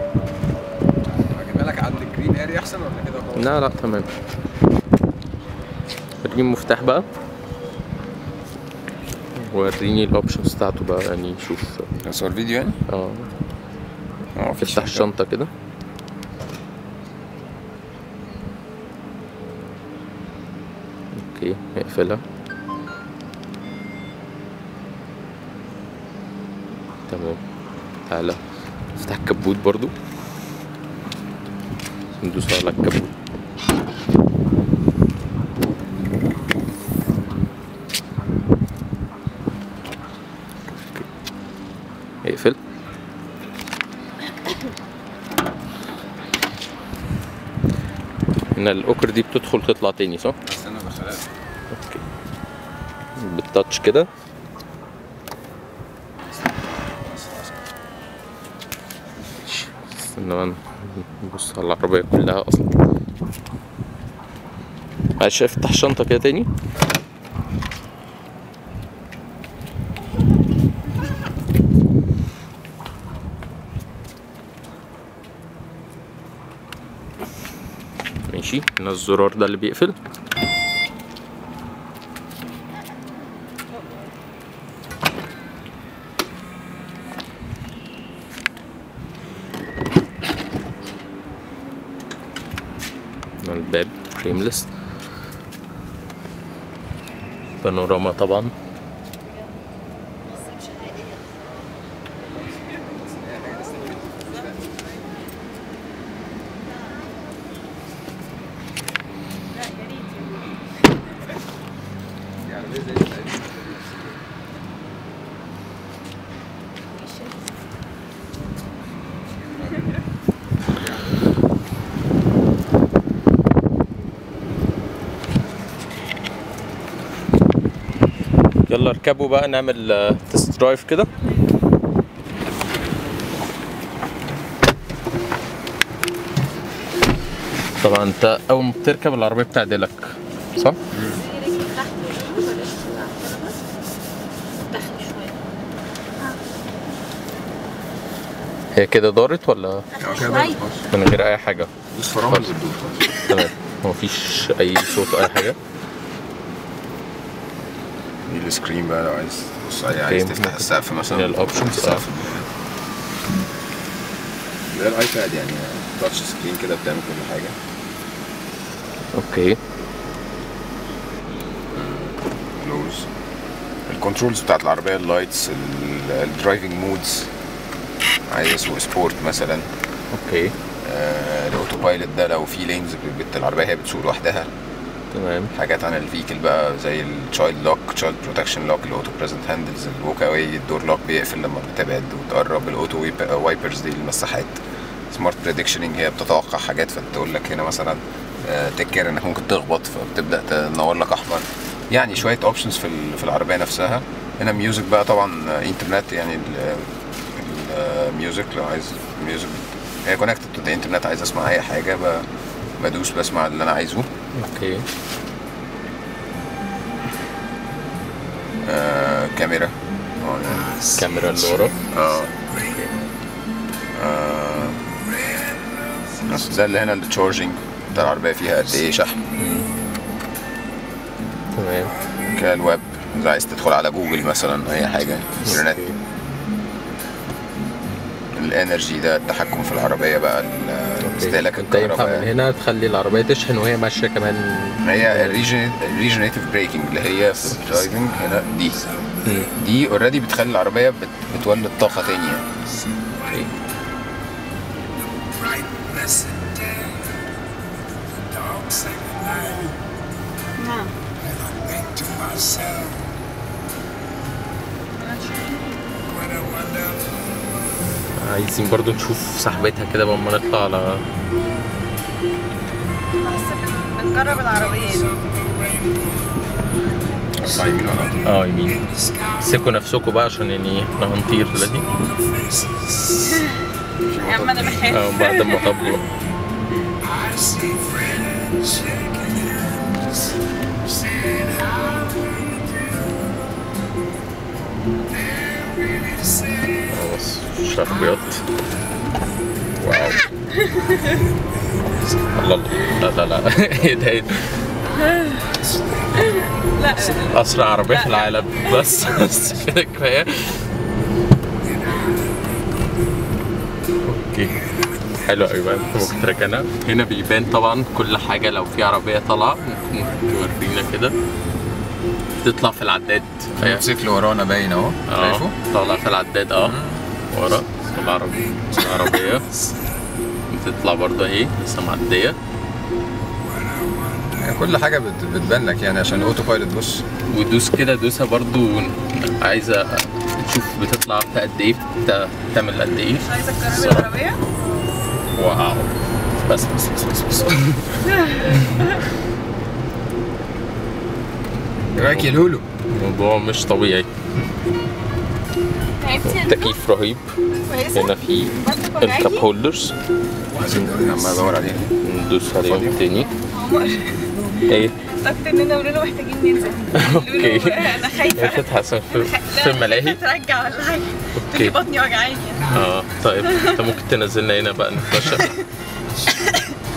اجيبها لك عند الجرين اري احسن ولا كده خلاص لا لا تمام وريني المفتاح بقى وريني الاوبشنز بتاعته بقى يعني شوف صور فيديو يعني اه اه في تفتح الشنطة كده اوكي اقفلها تمام تعالى افتح الكبوت برضو ندوس على الكبوت اقفل هنا الاوكر دي بتدخل تطلع تاني صح؟ بس انا دخلها اوكي بالتاتش كده استنى بقى نبص على العربية كلها اصلا معلش افتح الشنطة كده تاني ماشي هنا الزرار ده اللي بيقفل هنا الباب فريملس بانوراما طبعا يلا اركبوا بقى نعمل تست درايف كده طبعا انت اول ما بتركب العربيه بتعدلك صح؟ هي كده دارت ولا من غير اي حاجه دوس فرامل بتدور تمام مفيش اي صوت اي حاجه دي السكرين بقى لو عايز تبص عليه اوكي، عايز تفتح ممكن. السقف مثلا هي الأوبشنز، السقف ده الايباد يعني تاتش سكرين كده بتعمل كل حاجه اوكي كلوز الكنترولز بتاعت العربيه اللايتس الدرايفنج مودز عايز اسوق سبورت مثلا اوكي آه، الاوتو بايلوت ده لو في لينز بت- العربيه هي بتسوق لوحدها تمام حاجات عن الفيكل بقى زي التشايلد لوك تشايلد بروتكشن لوك الاوتو بريزنت هاندلز الووك اواي الدور لوك بيقفل لما بتبعد وتقرب الاوتو وايبرز دي المساحات سمارت بريدكشننج هي بتتوقع حاجات فتقول لك هنا مثلا تكر انك ممكن تخبط فبتبدا تنور لك احمر يعني شويه اوبشنز في ال- في العربيه نفسها هنا ميوزك بقى طبعا آه، انترنت يعني الميوزك لو عايز ميوزك هي كونكتد تو ذا انترنت عايز اسمع اي حاجه ب- بدوس بسمع اللي انا عايزه اوكي آه، كاميرا اه يعني الكاميرا اللي ورا اه آه، بس ده اللي هنا التشارجنج بتاع العربية فيها قد ايه شحن تمام كده الويب إذا عايز تدخل على جوجل مثلا أي حاجة انترنت أوكي. الانرجي ده التحكم في العربية بقى ال- استهلاك انت ينفع من الكهرباء هنا تخلي العربية تشحن وهي ماشية كمان هي الريجنريتيف بريكنج اللي هي في الدرايفنج هنا دي مم. دي اوريدي بتخلي العربية بت- بتولد طاقة تانية اوكي bright blessed day. The dogs sang aloud, نعم and I think to myself, what a wonderful عايزين برضو نشوف صاحبتها كده لما نطلع على بس بنجرب العربية دي صح يمين ولا اه يمين سيبوا نفسكم بقى عشان يعني احنا هنطير دلوقتي يا عم انا بخاف اه بعد ما طبوا I see friends shaking hands, saying how do you do? They're really saying اه بس مش عربيات واو الله الله لا لا لا ايه ده ايه ده لا اسرع عربيه في العالم بس بس كده كفايه اوكي حلو قوي بقى انت ممكن تركنها هنا بيبان طبعا كل حاجه لو في عربيه طالعه ممكن تورينا كده تطلع في العداد أهي. الموتوسيكل ورانا باين اهو اه شايفه طالع في العداد اه ورا العربية العربية بتطلع برضه اهي لسه معدية يعني كل حاجه بت- بتبان لك يعني عشان اوتو بايلوت بص ودوس كده دوسة برضه عايزة تشوف بتطلع في قد ايه بت- بتعمل قد ايه مش عايزه تجربي العربيه واو بس بس بس بس, بس. إيه رايك يا لولو الموضوع مش طبيعي تعبتي يا لولو؟ تكييف رهيب كويسه هنا في بطنك الكاب وجعاكي هولدرز عايزين عمال ادور عليه ندوس عليهم تاني هو ايه اعتقد اننا ولولو محتاجين ننزل اوكي لولو انا خايفه تتحسن في, لا، في الملاهي ترجع ولا حاجه اوكي تجي بطني وجعاني اه طيب انت ممكن تنزلنا هنا بقى نتمشى